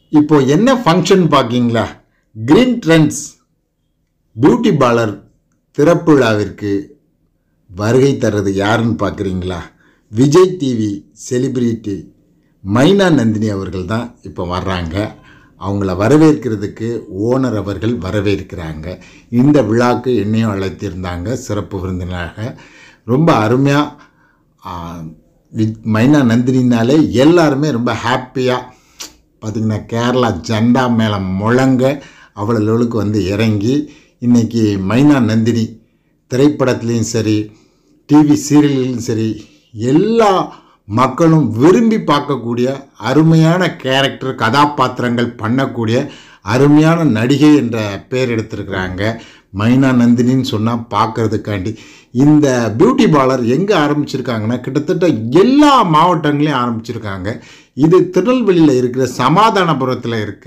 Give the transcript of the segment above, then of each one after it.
இப்போ என்ன ஃபங்க்ஷன் பார்க்கீங்களா கிரீன் ட்ரெண்ட்ஸ் பியூட்டி பார்லர் திறப்பு விழாவிற்கு வருகை தர்றது யாருன்னு பார்க்குறீங்களா விஜய் டிவி செலிபிரிட்டி மைனா நந்தினி அவர்கள் தான் இப்போ வர்றாங்க அவங்கள வரவேற்கிறதுக்கு ஓனர் அவர்கள் வரவேற்கிறாங்க இந்த விழாவுக்கு என்னையும் அழைத்திருந்தாங்க சிறப்பு விருந்தினராக ரொம்ப அருமையாக மைனா நந்தினினாலே எல்லாருமே ரொம்ப ஹாப்பியாக பார்த்திங்கன்னா கேரளா ஜெண்டா மேலே முழங்க அவ்வளோ லெவலுக்கு வந்து இறங்கி இன்றைக்கி மைனா நந்தினி திரைப்படத்துலேயும் சரி டிவி சீரியல்லையும் சரி எல்லா மக்களும் விரும்பி பார்க்கக்கூடிய அருமையான கேரக்டர் கதாபாத்திரங்கள் பண்ணக்கூடிய அருமையான நடிகை என்ற பேர் எடுத்திருக்கிறாங்க மைனா நந்தினின்னு சொன்னால் பார்க்கறதுக்காண்டி இந்த பியூட்டி பார்லர் எங்கே ஆரம்பிச்சிருக்காங்கன்னா கிட்டத்தட்ட எல்லா மாவட்டங்களையும் ஆரம்பிச்சிருக்காங்க இது திருநெல்வேலியில் இருக்கிற சமாதானபுரத்தில் இருக்க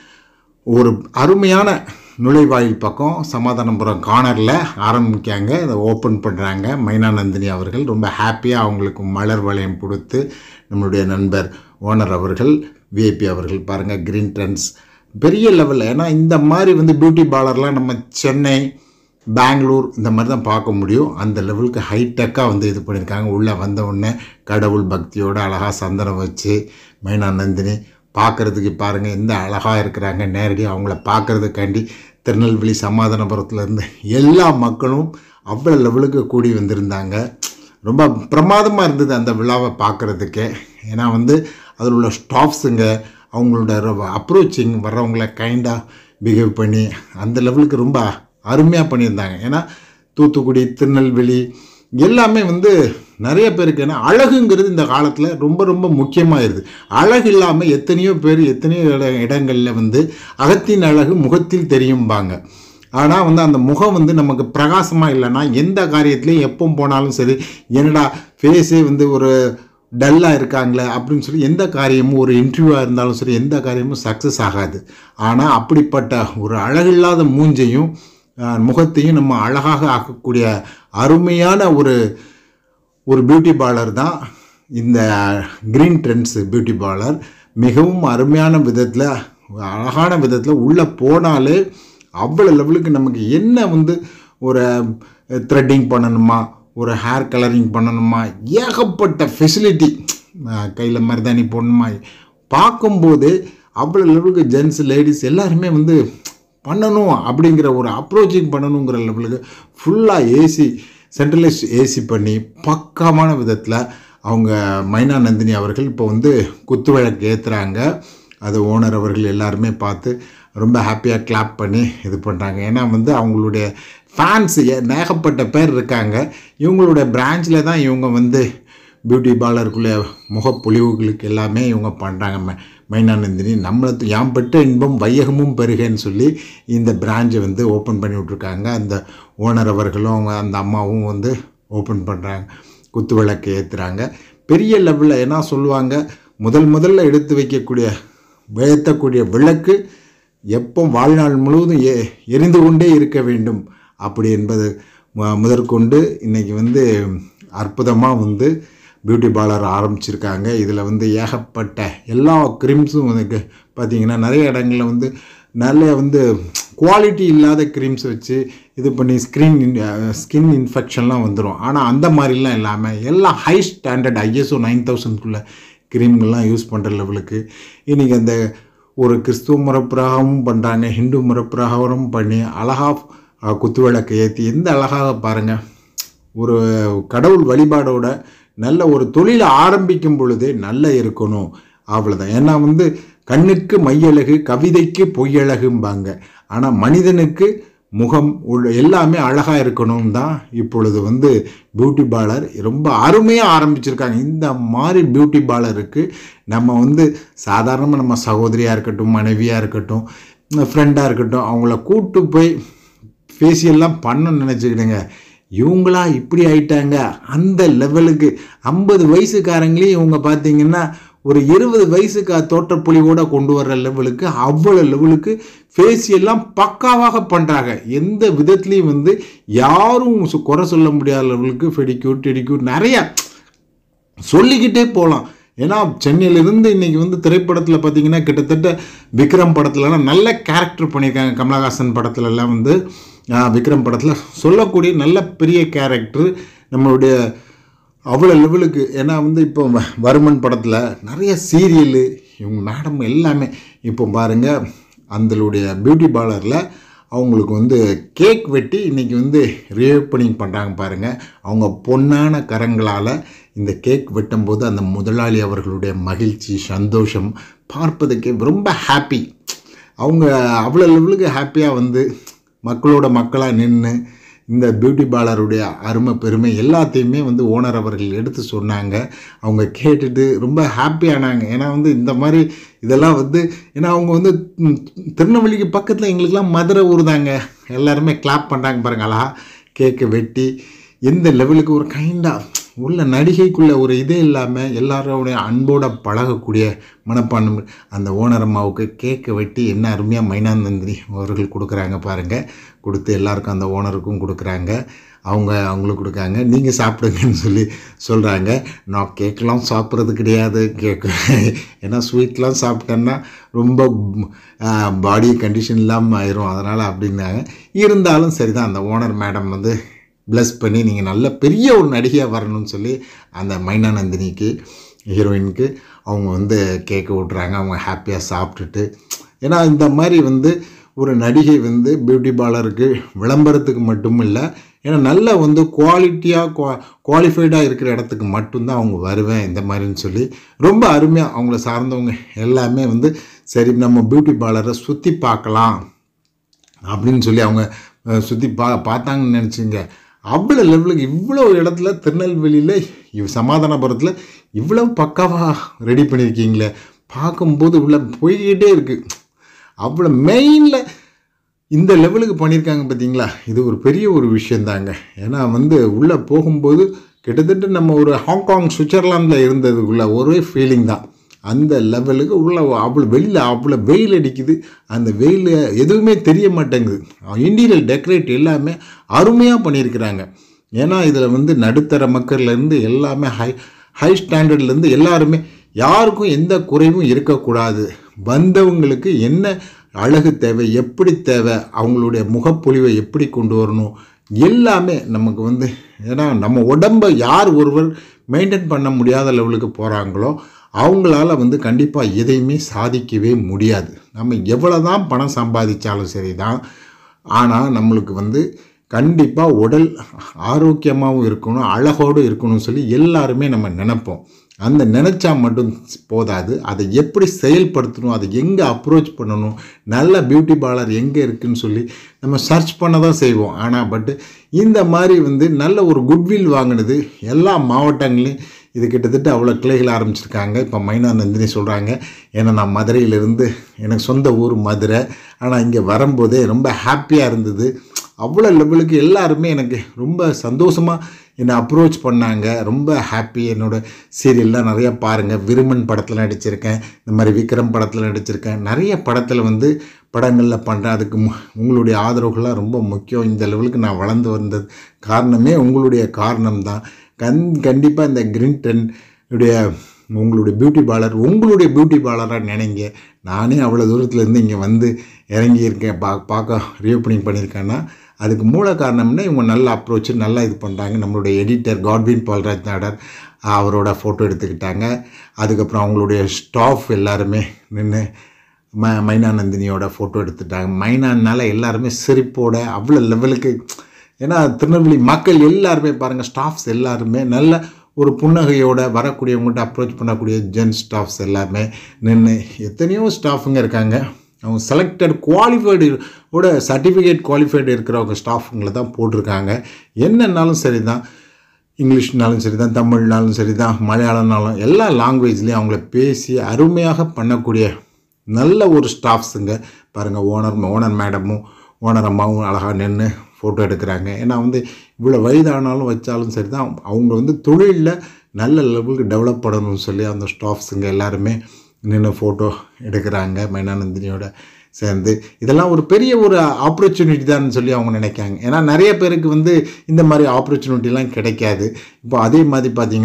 ஒரு அருமையான நுழைவாயில் பக்கம் சமாதானபுரம் கார்னரில் ஆரம்பிக்காங்க அதை ஓப்பன் பண்ணுறாங்க மைனாநந்தினி அவர்கள் ரொம்ப ஹாப்பியாக அவங்களுக்கு மலர் வளையம் கொடுத்து நம்மளுடைய நண்பர் ஓனர் அவர்கள் விஐபி அவர்கள் பாருங்கள் க்ரீன் ட்ரெண்ட்ஸ் பெரிய லெவலில் ஏன்னா இந்த மாதிரி வந்து பியூட்டி பார்லர்லாம் நம்ம சென்னை பெங்களூர் இந்த மாதிரி தான் பார்க்க முடியும் அந்த லெவலுக்கு ஹைடெக்காக வந்து இது பண்ணியிருக்காங்க உள்ளே வந்த உடனே கடவுள் பக்தியோடு அழகாக சந்தனம் வச்சு மைனா நந்தினி பார்க்குறதுக்கு பாருங்கள் எந்த அழகாக இருக்கிறாங்க நேரடியாக அவங்கள பார்க்குறதுக்காண்டி திருநெல்வேலி சமாதானபுரத்துலேருந்து எல்லா மக்களும் அவ்வளோ லெவலுக்கு கூடி வந்திருந்தாங்க ரொம்ப பிரமாதமாக இருந்தது அந்த விழாவை பார்க்குறதுக்கே ஏன்னா வந்து அதில் உள்ள ஸ்டாஃப்ஸுங்க அவங்களோட அப்ரோச்சிங் வர்றவங்கள கைண்டாக பிஹேவ் பண்ணி அந்த லெவலுக்கு ரொம்ப அருமையாக பண்ணியிருந்தாங்க ஏன்னா தூத்துக்குடி திருநெல்வேலி எல்லாமே வந்து நிறைய பேருக்கு ஏன்னா அழகுங்கிறது இந்த காலத்தில் ரொம்ப ரொம்ப முக்கியமாயிருது அழகு இல்லாமல் எத்தனையோ பேர் எத்தனையோ இட இடங்களில் வந்து அகத்தின் அழகு முகத்தில் தெரியும்பாங்க ஆனால் வந்து அந்த முகம் வந்து நமக்கு பிரகாசமாக இல்லைன்னா எந்த காரியத்துலையும் எப்போ போனாலும் சரி என்னடா ஃபேஸே வந்து ஒரு டல்லாக இருக்காங்களே அப்படின்னு சொல்லி எந்த காரியமும் ஒரு இன்டர்வியூவாக இருந்தாலும் சரி எந்த காரியமும் சக்ஸஸ் ஆகாது ஆனால் அப்படிப்பட்ட ஒரு அழகில்லாத மூஞ்சையும் முகத்தையும் நம்ம அழகாக ஆக்கக்கூடிய அருமையான ஒரு ஒரு பியூட்டி பார்லர் தான் இந்த க்ரீன் ட்ரெண்ட்ஸ் பியூட்டி பார்லர் மிகவும் அருமையான விதத்தில் அழகான விதத்தில் உள்ளே போனாலே அவ்வளோ லெவலுக்கு நமக்கு என்ன வந்து ஒரு த்ரெட்டிங் பண்ணணுமா ஒரு ஹேர் கலரிங் பண்ணணுமா ஏகப்பட்ட ஃபெசிலிட்டி கையில் மருதாணி போடணுமா பார்க்கும்போது அவ்வளோ லெவலுக்கு ஜென்ஸ் லேடிஸ் எல்லாருமே வந்து பண்ணணும் அப்படிங்கிற ஒரு அப்ரோச்சிங் பண்ணணுங்கிற லெவலுக்கு ஃபுல்லாக ஏசி சென்ட்ரலைஸ் ஏசி பண்ணி பக்காமான விதத்தில் அவங்க மைனா நந்தினி அவர்கள் இப்போ வந்து குத்துவிளக்கு ஏற்றுறாங்க அது ஓனர் அவர்கள் எல்லாருமே பார்த்து ரொம்ப ஹாப்பியாக கிளாப் பண்ணி இது பண்ணுறாங்க ஏன்னா வந்து அவங்களுடைய ஃபேன்ஸ் ஏகப்பட்ட பேர் இருக்காங்க இவங்களுடைய பிரான்ச்சில் தான் இவங்க வந்து பியூட்டி பார்லருக்குள்ளே முகப்பொழிவுகளுக்கு எல்லாமே இவங்க பண்ணுறாங்க மை மைனானந்தினி நம்மளை யாம் பெற்ற இன்பம் வையகமும் பெருகன்னு சொல்லி இந்த பிரான்ச்சை வந்து ஓப்பன் பண்ணி விட்ருக்காங்க அந்த ஓனர் அவர்களும் அவங்க அந்த அம்மாவும் வந்து ஓப்பன் பண்ணுறாங்க குத்து விளக்கு ஏற்றுறாங்க பெரிய லெவலில் என்ன சொல்லுவாங்க முதல் முதல்ல எடுத்து வைக்கக்கூடிய ஏற்றக்கூடிய விளக்கு எப்போ வாழ்நாள் முழுவதும் எ எரிந்து கொண்டே இருக்க வேண்டும் அப்படி என்பது முதற்கொண்டு இன்றைக்கி வந்து அற்புதமாக வந்து பியூட்டி பார்லர் ஆரம்பிச்சிருக்காங்க இதில் வந்து ஏகப்பட்ட எல்லா க்ரீம்ஸும் வந்து பார்த்திங்கன்னா நிறைய இடங்களில் வந்து நிறைய வந்து குவாலிட்டி இல்லாத க்ரீம்ஸ் வச்சு இது பண்ணி ஸ்க்ரீன் ஸ்கின் இன்ஃபெக்ஷன்லாம் வந்துடும் ஆனால் அந்த மாதிரிலாம் இல்லாமல் எல்லாம் ஹை ஸ்டாண்டர்ட் ஐஎஸ்ஓ நைன் தௌசண்ட்குள்ளே க்ரீம்கள்லாம் யூஸ் பண்ணுற லெவலுக்கு இன்றைக்கி அந்த ஒரு கிறிஸ்துவ முறப்பிரகாரமும் பண்ணுறாங்க ஹிந்து முறப்பிரகாரமும் பண்ணி அழகாக குத்துவிளக்கு ஏற்றி எந்த அழகாக பாருங்கள் ஒரு கடவுள் வழிபாடோட நல்ல ஒரு தொழிலை ஆரம்பிக்கும் பொழுதே நல்ல இருக்கணும் அவ்வளோதான் ஏன்னா வந்து கண்ணுக்கு மையழகு கவிதைக்கு பொய்யழகும்பாங்க ஆனால் மனிதனுக்கு முகம் உள்ள எல்லாமே அழகாக இருக்கணும் தான் இப்பொழுது வந்து பியூட்டி பார்லர் ரொம்ப அருமையாக ஆரம்பிச்சிருக்காங்க இந்த மாதிரி பியூட்டி பார்லருக்கு நம்ம வந்து சாதாரணமாக நம்ம சகோதரியாக இருக்கட்டும் மனைவியாக இருக்கட்டும் ஃப்ரெண்டாக இருக்கட்டும் அவங்கள கூட்டு போய் ஃபேஷியல்லாம் பண்ண நினச்சிக்கிடுங்க இவங்களா இப்படி ஆயிட்டாங்க அந்த லெவலுக்கு ஐம்பது வயசுக்காரங்களையும் இவங்க பார்த்தீங்கன்னா ஒரு இருபது வயசுக்கு தோற்றப்பொழிவோட கொண்டு வர்ற லெவலுக்கு அவ்வளோ லெவலுக்கு ஃபேஷியல்லாம் பக்காவாக பண்ணுறாங்க எந்த விதத்துலேயும் வந்து யாரும் குறை சொல்ல முடியாத லெவலுக்கு ஃபெடிக்யூட் டெடிக்யூட் நிறையா சொல்லிக்கிட்டே போகலாம் ஏன்னா சென்னையிலிருந்து இன்னைக்கு வந்து திரைப்படத்தில் பார்த்தீங்கன்னா கிட்டத்தட்ட விக்ரம் படத்துலலாம் நல்ல கேரக்டர் பண்ணியிருக்காங்க கமலஹாசன் படத்துலலாம் வந்து ஆஹ், விக்ரம் படத்தில் சொல்லக்கூடிய நல்ல பெரிய கேரக்டர் நம்மளுடைய அவ்வளோ லெவலுக்கு ஏன்னா வந்து இப்போ வ- வருமன் படத்தில் நிறைய சீரியலு இவங்க மேடம் எல்லாமே இப்போ பாருங்கள் அந்தளுடைய பியூட்டி பார்லரில் அவங்களுக்கு வந்து கேக் வெட்டி இன்றைக்கி வந்து ரீஓப்பனிங் பண்ணுறாங்க பாருங்கள் அவங்க பொன்னான கரங்களால் இந்த கேக் வெட்டும்போது அந்த முதலாளி அவர்களுடைய மகிழ்ச்சி சந்தோஷம் பார்ப்பதுக்கே ரொம்ப ஹாப்பி அவங்க அவ்வளோ லெவலுக்கு ஹாப்பியாக வந்து மக்களோட மக்களாக நின்று இந்த பியூட்டி பார்லருடைய அருமை பெருமை எல்லாத்தையுமே வந்து ஓனர் அவர்கள் எடுத்து சொன்னாங்க அவங்க கேட்டுட்டு ரொம்ப ஹாப்பியானாங்க ஏன்னா வந்து இந்த மாதிரி இதெல்லாம் வந்து ஏன்னா அவங்க வந்து ம், திருநெல்வேலிக்கு பக்கத்தில் எங்களுக்கெல்லாம் மதுரை ஊர் தாங்க எல்லாருமே கிளாப் பண்ணுறாங்க பாருங்க அழகா கேக்கை வெட்டி எந்த லெவலுக்கு ஒரு கைண்டாக உள்ள நடிகைக்குள்ள ஒரு இதே இல்லாமல் எல்லாரோடைய அன்போட பழகக்கூடிய மனப்பான்மை அந்த ஓனர் அம்மாவுக்கு கேக்கை வெட்டி என்ன அருமையாக மைனாநந்தினி அவர்கள் கொடுக்குறாங்க பாருங்கள் கொடுத்து எல்லாருக்கும் அந்த ஓனருக்கும் கொடுக்குறாங்க அவங்க அவங்களுக்கு கொடுக்காங்க நீங்கள் சாப்பிடுங்கன்னு சொல்லி சொல்கிறாங்க நான் கேக்கெலாம் சாப்பிட்றது கிடையாது கேக்கு ஏன்னா ஸ்வீட்லாம் சாப்பிட்டேன்னா ரொம்ப பாடி கண்டிஷன் இல்லாமல் ஆயிரும் அதனால் அப்படின்னாங்க இருந்தாலும் சரி தான் அந்த ஓனர் மேடம் வந்து ப்ளஸ் பண்ணி நீங்கள் நல்ல பெரிய ஒரு நடிகையாக வரணும்னு சொல்லி அந்த மைனா நந்தினிக்கு ஹீரோயினுக்கு அவங்க வந்து கேக்கு விட்றாங்க அவங்க ஹாப்பியாக சாப்பிட்டுட்டு ஏன்னா இந்த மாதிரி வந்து ஒரு நடிகை வந்து பியூட்டி பார்லருக்கு விளம்பரத்துக்கு மட்டும் இல்லை ஏன்னா நல்ல வந்து குவாலிட்டியாக குவா குவாலிஃபைடாக இருக்கிற இடத்துக்கு மட்டும்தான் அவங்க வருவேன் இந்த மாதிரின்னு சொல்லி ரொம்ப அருமையாக அவங்கள சார்ந்தவங்க எல்லாமே வந்து சரி நம்ம பியூட்டி பார்லரை சுற்றி பார்க்கலாம் அப்படின்னு சொல்லி அவங்க சுற்றி பா பார்த்தாங்கன்னு நினச்சிங்க அவ்வளோ லெவலுக்கு இவ்வளோ இடத்துல திருநெல்வேலியில் இவ் சமாதானபுரத்தில் இவ்வளோ பக்காவாக ரெடி பண்ணியிருக்கீங்களே பார்க்கும்போது உள்ள போய்கிட்டே இருக்குது அவ்வளோ மெயினில் இந்த லெவலுக்கு பண்ணியிருக்காங்க பார்த்தீங்களா இது ஒரு பெரிய ஒரு விஷயந்தாங்க ஏன்னா வந்து உள்ளே போகும்போது கிட்டத்தட்ட நம்ம ஒரு ஹாங்காங் சுவிட்சர்லாந்தில் இருந்ததுக்குள்ள ஒரே ஃபீலிங் தான் அந்த லெவலுக்கு உள்ள அவ்வளோ வெளியில் அவ்வளோ வெயில் அடிக்குது அந்த வெயில் எதுவுமே தெரிய மாட்டேங்குது இன்டீரியல் டெக்கரேட் எல்லாமே அருமையாக பண்ணியிருக்கிறாங்க ஏன்னா இதில் வந்து நடுத்தர மக்கள்லேருந்து எல்லாமே ஹை ஹை ஸ்டாண்டர்ட்லேருந்து எல்லாருமே யாருக்கும் எந்த குறைவும் இருக்கக்கூடாது வந்தவங்களுக்கு என்ன அழகு தேவை எப்படி தேவை அவங்களுடைய முகப்பொலிவை எப்படி கொண்டு வரணும் எல்லாமே நமக்கு வந்து ஏன்னா நம்ம உடம்பை யார் ஒருவர் மெயின்டைன் பண்ண முடியாத லெவலுக்கு போகிறாங்களோ அவங்களால வந்து கண்டிப்பாக எதையுமே சாதிக்கவே முடியாது நம்ம எவ்வளோ தான் பணம் சம்பாதிச்சாலும் சரி தான் ஆனால் நம்மளுக்கு வந்து கண்டிப்பாக உடல் ஆரோக்கியமாகவும் இருக்கணும் அழகோடு இருக்கணும்னு சொல்லி எல்லாருமே நம்ம நினைப்போம் அந்த நினச்சா மட்டும் போதாது அதை எப்படி செயல்படுத்தணும் அதை எங்கே அப்ரோச் பண்ணணும் நல்ல பியூட்டி பார்லர் எங்கே இருக்குன்னு சொல்லி நம்ம சர்ச் பண்ண தான் செய்வோம் ஆனால் பட்டு இந்த மாதிரி வந்து நல்ல ஒரு குட்வில் வாங்கினது எல்லா மாவட்டங்களையும் இது கிட்டத்தட்ட அவ்வளோ கிளைகள் ஆரம்பிச்சிருக்காங்க இப்போ மைனா நந்தினி சொல்கிறாங்க ஏன்னா நான் மதுரையிலேருந்து எனக்கு சொந்த ஊர் மதுரை ஆனால் இங்கே வரும்போதே ரொம்ப ஹாப்பியாக இருந்தது அவ்வளோ லெவலுக்கு எல்லாருமே எனக்கு ரொம்ப சந்தோஷமாக என்னை அப்ரோச் பண்ணாங்க ரொம்ப ஹாப்பி என்னோட சீரியல்லாம் நிறையா பாருங்கள் விருமன் படத்தில் நடிச்சிருக்கேன் இந்த மாதிரி விக்ரம் படத்தில் நடிச்சிருக்கேன் நிறைய படத்தில் வந்து படங்களில் பண்ணுறேன் அதுக்கு மு- உங்களுடைய ஆதரவுகள்லாம் ரொம்ப முக்கியம் இந்த லெவலுக்கு நான் வளர்ந்து வந்தது காரணமே உங்களுடைய காரணம் தான் கண் கண்டிப்பாக இந்த கிரீன் டென் உடைய உங்களுடைய பியூட்டி பார்லர் உங்களுடைய பியூட்டி பார்லராக நினைங்க நானே அவ்வளோ தூரத்துலேருந்து இங்கே வந்து இறங்கியிருக்கேன் பா பார்க்க ரீஓப்பனிங் பண்ணியிருக்கேன்னா அதுக்கு மூல காரணம்னா இவங்க நல்ல அப்ரோச்சு நல்லா இது பண்ணுறாங்க நம்மளுடைய எடிட்டர் காட்வின் பால்ராஜ் நாடர் அவரோட ஃபோட்டோ எடுத்துக்கிட்டாங்க அதுக்கப்புறம் அவங்களுடைய ஸ்டாஃப் எல்லாருமே நின்று ம மைனானந்தினியோட ஃபோட்டோ எடுத்துட்டாங்க மைனானால எல்லாருமே சிரிப்போட அவ்வளோ லெவலுக்கு ஏன்னா திருநெல்வேலி மக்கள் எல்லாருமே பாருங்கள் ஸ்டாஃப்ஸ் எல்லாருமே நல்ல ஒரு புன்னகையோட வரக்கூடியவங்கள்ட்ட அப்ரோச் பண்ணக்கூடிய ஜென் ஸ்டாஃப்ஸ் எல்லாமே நின்று எத்தனையோ ஸ்டாஃபுங்க இருக்காங்க அவங்க செலக்டட் குவாலிஃபைடு ஓட சர்டிஃபிகேட் குவாலிஃபைடு இருக்கிறவங்க ஸ்டாஃபுங்களை தான் போட்டிருக்காங்க என்னன்னாலும் சரி தான் இங்கிலீஷ்னாலும் சரி தான் தமிழ்னாலும் சரி தான் மலையாளம்னாலும் எல்லா லாங்குவேஜ்லேயும் அவங்கள பேசி அருமையாக பண்ணக்கூடிய நல்ல ஒரு ஸ்டாஃப்ஸுங்க பாருங்கள் ஓனர் ஓனர் மேடமும் ஓனர் அம்மாவும் அழகாக நின்று ஃபோட்டோ எடுக்கிறாங்க ஏன்னா வந்து இவ்வளோ வயதானாலும் வச்சாலும் சரி தான் அவங்க வந்து தொழிலில் நல்ல லெவலுக்கு டெவலப் பண்ணணும்னு சொல்லி அந்த ஸ்டாஃப்ஸுங்க எல்லாருமே நின்று ஃபோட்டோ எடுக்கிறாங்க மைனானந்தினியோட சேர்ந்து இதெல்லாம் ஒரு பெரிய ஒரு ஆப்பர்ச்சுனிட்டி தான் சொல்லி அவங்க நினைக்காங்க ஏன்னா நிறைய பேருக்கு வந்து இந்த மாதிரி ஆப்பர்ச்சுனிட்டிலாம் கிடைக்காது இப்போ அதே மாதிரி பார்த்தீங்கன்னா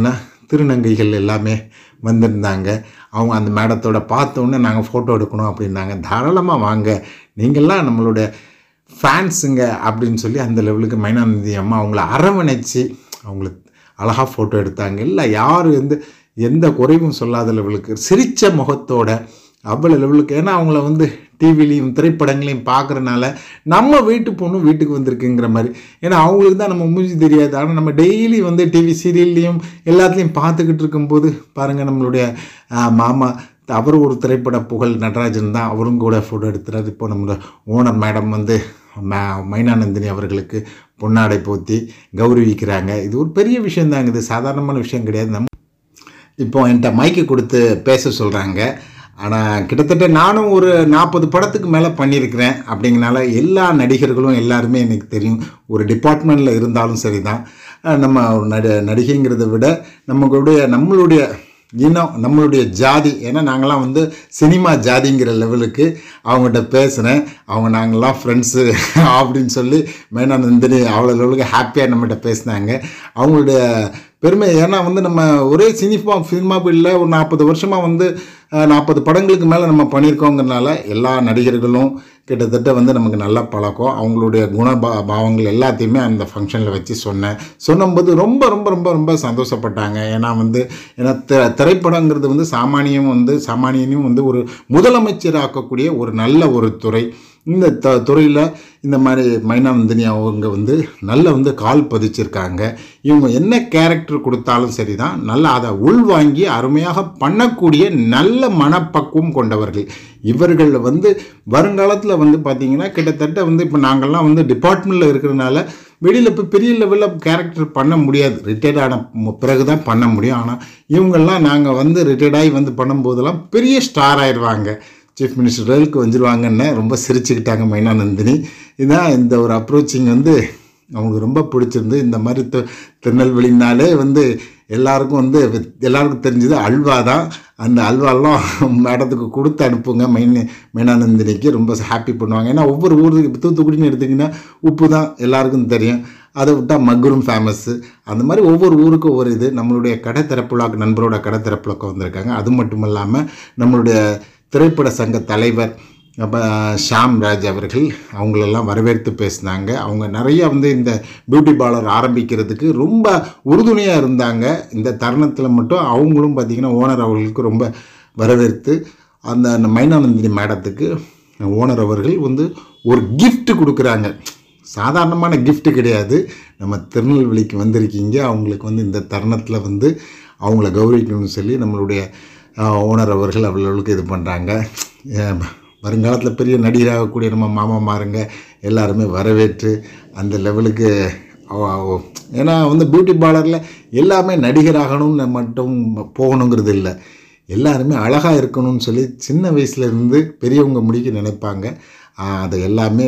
திருநங்கைகள் எல்லாமே வந்திருந்தாங்க அவங்க அந்த மேடத்தோட பார்த்தோன்னே நாங்கள் ஃபோட்டோ எடுக்கணும் அப்படின்னாங்க தாராளமாக வாங்க நீங்கள்லாம் நம்மளோட ஃபேன்ஸுங்க அப்படின்னு சொல்லி அந்த லெவலுக்கு மைனானந்தி அம்மா அவங்கள அரவணைச்சு அவங்களுக்கு அழகாக ஃபோட்டோ எடுத்தாங்க இல்லை யார் எந்த எந்த குறைவும் சொல்லாத லெவலுக்கு சிரித்த முகத்தோட அவ்வளோ லெவலுக்கு ஏன்னா அவங்கள வந்து டிவிலையும் திரைப்படங்களையும் பார்க்குறனால நம்ம வீட்டு பொண்ணு வீட்டுக்கு வந்திருக்குங்கிற மாதிரி ஏன்னா அவங்களுக்கு தான் நம்ம மூஞ்சி தெரியாது ஆனால் நம்ம டெய்லி வந்து டிவி சீரியல்லையும் எல்லாத்துலேயும் பார்த்துக்கிட்டு இருக்கும்போது பாருங்கள் நம்மளுடைய ஆஹ், மாமா அவர் ஒரு திரைப்பட புகழ் நடராஜன் தான் அவரும் கூட ஃபோட்டோ எடுத்துறாரு இப்போ நம்மளோட ஓனர் மேடம் வந்து ம- மைனானந்தினி அவர்களுக்கு பொன்னாடை போத்தி கௌரவிக்கிறாங்க இது ஒரு பெரிய விஷயம் தாங்க இது சாதாரணமான விஷயம் கிடையாது நம்ம இப்போ என்கிட்ட மைக்கு கொடுத்து பேச சொல்கிறாங்க ஆனால் கிட்டத்தட்ட நானும் ஒரு நாற்பது படத்துக்கு மேலே பண்ணியிருக்கிறேன் அப்படிங்கனால எல்லா நடிகர்களும் எல்லாருமே எனக்கு தெரியும் ஒரு டிபார்ட்மெண்ட்டில் இருந்தாலும் சரி தான் நம்ம ஒரு நடி நடிகைங்கிறத விட நம்மளுடைய நம்மளுடைய இனம் நம்மளுடைய ஜாதி ஏன்னா நாங்களாம் வந்து சினிமா ஜாதிங்கிற லெவலுக்கு அவங்ககிட்ட பேசுகிறேன் அவங்க நாங்கள்லாம் ஃப்ரெண்ட்ஸு அப்படின்னு சொல்லி மெயினாக நந்தினி அவ்வளோ லெவலுக்கு ஹாப்பியாக நம்மகிட்ட பேசினாங்க அவங்களுடைய பெருமை ஏன்னா வந்து நம்ம ஒரே சினிமா சினிமா ஃபீல்டில் ஒரு நாற்பது வருஷமாக வந்து நாற்பது படங்களுக்கு மேலே நம்ம பண்ணியிருக்கோங்கிறனால எல்லா நடிகர்களும் கிட்டத்தட்ட வந்து நமக்கு நல்ல பழக்கம் அவங்களுடைய குண பா பாவங்கள் எல்லாத்தையுமே அந்த ஃபங்க்ஷனில் வச்சு சொன்னேன் சொன்னும்போது ரொம்ப ரொம்ப ரொம்ப ரொம்ப சந்தோஷப்பட்டாங்க ஏன்னா வந்து ஏன்னா தி திரைப்படங்கிறது வந்து சாமானியம் வந்து சாமானியனையும் வந்து ஒரு முதலமைச்சராக்கக்கூடிய ஒரு நல்ல ஒரு துறை இந்த த துறையில் இந்த மாதிரி மைனானந்தினி அவங்க வந்து நல்ல வந்து கால் பதிச்சிருக்காங்க இவங்க என்ன கேரக்டர் கொடுத்தாலும் சரி தான் நல்லா அதை உள்வாங்கி அருமையாக பண்ணக்கூடிய நல்ல மனப்பக்குவம் கொண்டவர்கள் இவர்கள் வந்து வருங்காலத்தில் வந்து பார்த்திங்கன்னா கிட்டத்தட்ட வந்து இப்போ நாங்கள்லாம் வந்து டிபார்ட்மெண்ட்டில் இருக்கிறனால வெளியில் இப்போ பெரிய லெவலில் கேரக்டர் பண்ண முடியாது ரிட்டையர்ட் ஆன மு- பிறகு தான் பண்ண முடியும் ஆனால் இவங்கெல்லாம் நாங்கள் வந்து ரிட்டையர்ட் ஆகி வந்து பண்ணும்போதெல்லாம் பெரிய ஸ்டார் ஆயிடுவாங்க சீஃப் மினிஸ்டர் ரயிலுக்கு வந்துடுவாங்கன்னு ரொம்ப சிரிச்சுக்கிட்டாங்க மைனானந்தினி இதான் இந்த ஒரு அப்ரோச்சிங் வந்து அவங்களுக்கு ரொம்ப பிடிச்சிருந்து இந்த மாதிரி தி- திருநெல்வேலினாலே வந்து எல்லாருக்கும் வந்து வி- எல்லாருக்கும் தெரிஞ்சது அல்வா தான் அந்த அல்வாலாம் மேடத்துக்கு கொடுத்து அனுப்புங்க மைன் மைனானந்தினிக்கு ரொம்ப ஹாப்பி பண்ணுவாங்க ஏன்னா ஒவ்வொரு ஊருக்கு இப்போ தூத்துக்குடின்னு எடுத்திங்கன்னா உப்பு தான் எல்லாருக்கும் தெரியும் அதை விட்டால் மக்ரூம் ஃபேமஸ்ஸு அந்த மாதிரி ஒவ்வொரு ஊருக்கும் ஒவ்வொரு இது நம்மளுடைய கடை திறப்புலாக்கு நண்பரோட கடை திறப்புலாக்கு வந்திருக்காங்க அது மட்டும் இல்லாமல் நம்மளுடைய திரைப்பட சங்க தலைவர் அப்போ ஷாம் ராஜ் அவர்கள் அவங்களெல்லாம் வரவேற்று பேசினாங்க அவங்க நிறைய வந்து இந்த பியூட்டி பார்லர் ஆரம்பிக்கிறதுக்கு ரொம்ப உறுதுணையாக இருந்தாங்க இந்த தருணத்தில் மட்டும் அவங்களும் பார்த்திங்கன்னா ஓனர் அவர்களுக்கு ரொம்ப வரவேற்று அந்த அந்த மைனானந்தினி மேடத்துக்கு ஓனர் அவர்கள் வந்து ஒரு gift கொடுக்குறாங்க சாதாரணமான gift கிடையாது நம்ம திருநெல்வேலிக்கு வந்திருக்கீங்க அவங்களுக்கு வந்து இந்த தருணத்தில் வந்து அவங்கள கௌரவிக்கணும்னு சொல்லி நம்மளுடைய ஓனர் அவர்கள் அவ்வளவுக்கு இது பண்ணுறாங்க வருங்காலத்தில் பெரிய நடிகராகக்கூடிய நம்ம மாமாமாருங்க எல்லாருமே வரவேற்று அந்த லெவலுக்கு அவ- அவ- ஏன்னா வந்து பியூட்டி பார்லரில் எல்லாமே நடிகராகணும்னு மட்டும் போகணுங்கிறது இல்லை எல்லாருமே அழகாக இருக்கணும்னு சொல்லி சின்ன வயசுலேருந்து பெரியவங்க முடிக்க நினைப்பாங்க ஆஹ் அதை எல்லாமே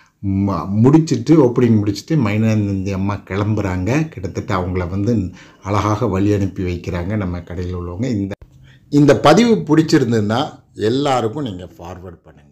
ம- முடிச்சிட்டு ஓப்பனிங் முடிச்சுட்டு மைனானந்தி அம்மா கிளம்புறாங்க கிட்டத்தட்ட அவங்கள வந்து அழகாக வழி அனுப்பி வைக்கிறாங்க நம்ம கடையில் உள்ளவங்க இந்த இந்த பதிவு பிடிச்சிருந்ததுன்னா எல்லாருக்கும் நீங்கள் ஃபார்வர்ட் பண்ணுங்கள்